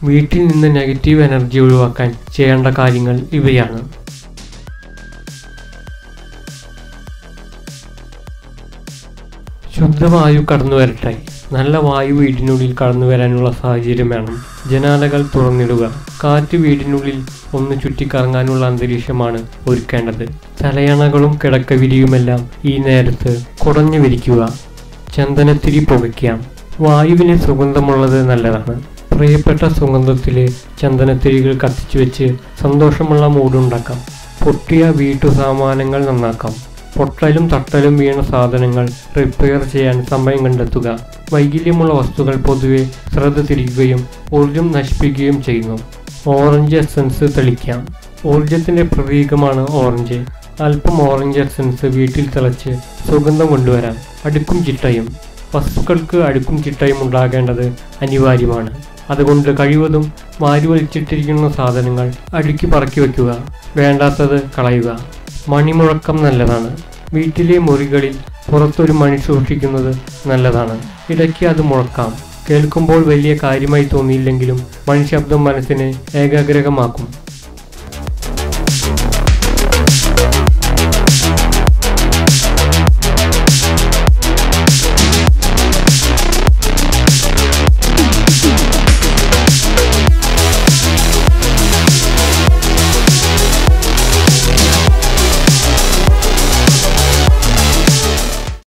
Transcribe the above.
വീട്ടിൽ നിന്ന് negative energy ഒഴിവാക്കാൻ ചെയ്യേണ്ട കാര്യങ്ങൾ ഇവയാണ് ശുദ്ധവായു കടന്നു വരട്ടെ നല്ല വായു വീടിനുള്ളിൽ കടന്നു വരാനുള്ള സാഹചര്യം വേണം ജനാലകൾ തുറന്നിടുക കാറ്റ് വീടിനുള്ളിൽ ഒന്ന് ചുറ്റിക്കറങ്ങാനുള്ള അന്തരീക്ഷമാണ് ഒരുക്കേണ്ടത് തലയണകളും കിടക്കവിരിയുമെല്ലാം ഈ നേരത്ത് കുടഞ്ഞു വിരിക്കുക ചന്ദനത്തിരി പുകയ്ക്കാം വായുവിന് സുഗന്ധമുള്ളത് നല്ലതാണ് പ്രിയപ്പെട്ട സുഗന്ധത്തിലെ ചന്ദനത്തിരികൾ കത്തിച്ചു വെച്ച് സന്തോഷമുള്ള മൂടുണ്ടാക്കാം പൊട്ടിയ വീട്ടു സാമാനങ്ങൾ നന്നാക്കാം പൊട്ടലും തട്ടലും വീണ സാധനങ്ങൾ റിപ്പയർ ചെയ്യാൻ സമയം കണ്ടെത്തുക വൈകല്യമുള്ള വസ്തുക്കൾ പൊതുവെ ശ്രദ്ധ തിരിക്കുകയും ഊർജം നശിപ്പിക്കുകയും ചെയ്യുന്നു ഓറഞ്ച് എസൻസ് തെളിക്കാം ഊർജത്തിന്റെ പ്രതീകമാണ് ഓറഞ്ച് അല്പം ഓറഞ്ച് എസൻസ് വീട്ടിൽ തിളച്ച് സുഗന്ധം കൊണ്ടുവരാം അടുക്കും ചിട്ടയും വസ്തുക്കൾക്ക് അടുക്കും ചിട്ടയും ഉണ്ടാകേണ്ടത് അനിവാര്യമാണ് അതുകൊണ്ട് കഴിവതും വാരി വലിച്ചിട്ടിരിക്കുന്ന സാധനങ്ങൾ അടുക്കി പറക്കി വയ്ക്കുക വേണ്ടാത്തത് കളയുക മണിമുഴക്കം നല്ലതാണ് വീട്ടിലെ മുറികളിൽ പുറത്തൊരു മണി സൂക്ഷിക്കുന്നത് നല്ലതാണ് ഇടയ്ക്ക് അത് മുഴക്കാം കേൾക്കുമ്പോൾ വലിയ കാര്യമായി തോന്നിയില്ലെങ്കിലും മണിശബ്ദം മനസ്സിനെ ഏകാഗ്രകമാക്കും